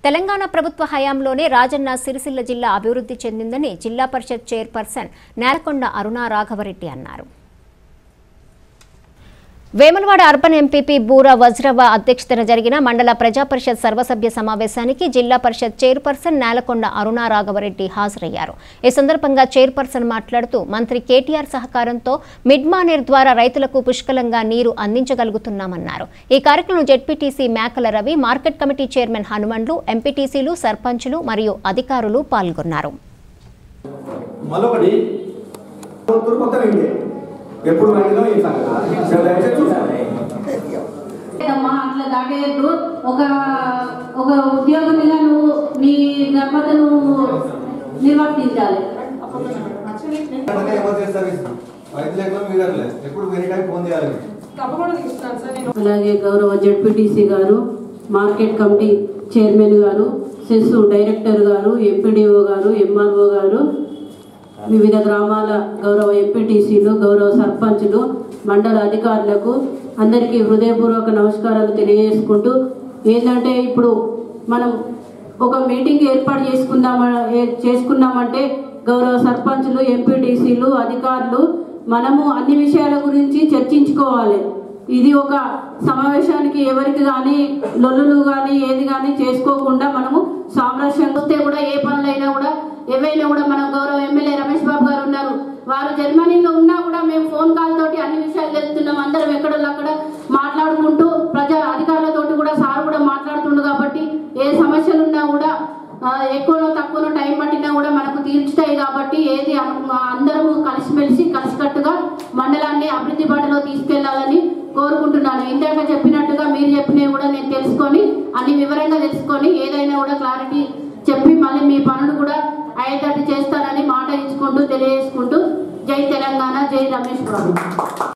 తెలంగాణ ప్రభుత్వ హయాంలోనే రాజన్న సిరిసిల్ల జిల్లా అభివృద్ధి చెందిందని జిల్లా పరిషత్ చైర్పర్సన్ నేలకొండ అరుణా రాఘవరెడ్డి అన్నారు వేములవాడ అర్బన్ ఎంపీపీ బూరా వజ్రవ అధ్యక్షతన జరిగిన మండల ప్రజా పరిషత్ సర్వసభ్య సమావేశానికి జిల్లా పరిషత్ చైర్పర్సన్ నేలకొండ అరుణా రాఘవరెడ్డి హాజరయ్యారు ఈ సందర్భంగా చైర్పర్సన్ మాట్లాడుతూ మంత్రి కేటీఆర్ సహకారంతో మిడ్ మానేర్ ద్వారా రైతులకు పుష్కలంగా నీరు అందించగలుగుతున్నామన్నారు ఈ కార్యక్రమం ZPTC Mekala Ravi market committee chairman Hanumandlu ఎంపీటీసీలు సర్పంచులు మరియు అధికారులు పాల్గొన్నారు మరొకటి తురుపక్క వెండి ఎప్పుడు వెండిలో ఈ సంగతి సో దయచేసి చూడండి. లేదమ్మా అట్లా దాటేయద్దు ఒక ఒక ఉద్యోగమిగా నువ్వు నీ ధర్మతను నిర్వర్తించాలి వెంటనే ఎమర్జెన్సీ సర్వీస్ ఐదు లెక్కలు మీరట్లే ఎప్పుడు ఎనీ టైం ఫోన్ చేయాలి అలాగే గౌరవ జడ్పీటీసీ గారు మార్కెట్ కమిటీ చైర్మన్ గారు సెస్ డైరెక్టర్ గారు ఎంపీడీఓ గారు ఎంఆర్ఓ గారు వివిధ గ్రామాల గౌరవ ఎంపీటీసీలు గౌరవ సర్పంచులు మండల అధికారులకు అందరికీ హృదయపూర్వక నమస్కారాలు తెలియజేసుకుంటూ ఏంటంటే ఇప్పుడు మనం ఒక మీటింగ్ ఏర్పాటు చేసుకుందామ ఏ- చేసుకున్నామంటే గౌరవ సర్పంచులు ఎంపీటీసీలు అధికారులు మనము అన్ని విషయాల గురించి చర్చించుకోవాలి ఇది ఒక సమావేశానికి ఎవరికి కానీ లొల్లులు కానీ ఏది కానీ చేసుకోకుండా మనము సామరస్యం వస్తే కూడా ఏ పనులైనా కూడా ఏవైనా కూడా మన గౌరవ ఎమ్మెల్యే రమేష్ బాబు గారు ఉన్నారు వారు జర్మనీలో ఉన్నా కూడా మేము ఫోన్ కాల్ తోటి అన్ని విషయాలు తెలుస్తున్నాం అందరం ఎక్కడో అక్కడ మాట్లాడుకుంటూ ప్రజా అధికారులతోటి కూడా సార్ కూడా మాట్లాడుతుండు కాబట్టి ఏ సమస్యలు ఉన్నా కూడా ఆ, ఎక్కువనో తక్కువనో టైం పట్టినా కూడా మనకు తీర్చుతాయి కాబట్టి ఏది అను- అందరము కలిసిమెలిసి కలిసికట్టుగా మండలాన్ని అభివృద్ధి బాటలో తీసుకెళ్లాలని కోరుకుంటున్నాను ఇందాక చెప్పినట్టుగా మీరు చెప్పినవి కూడా నేను తెలుసుకొని అన్ని వివరంగా తెలుసుకొని ఏదైనా కూడా క్లారిటీ చెప్పి మళ్ళీ మీ పనులు కూడా అయ్యేటట్టు చేస్తానని మాట ఇచ్చుకుంటూ తెలియజేసుకుంటూ జై తెలంగాణ జై రమేష్ బాబు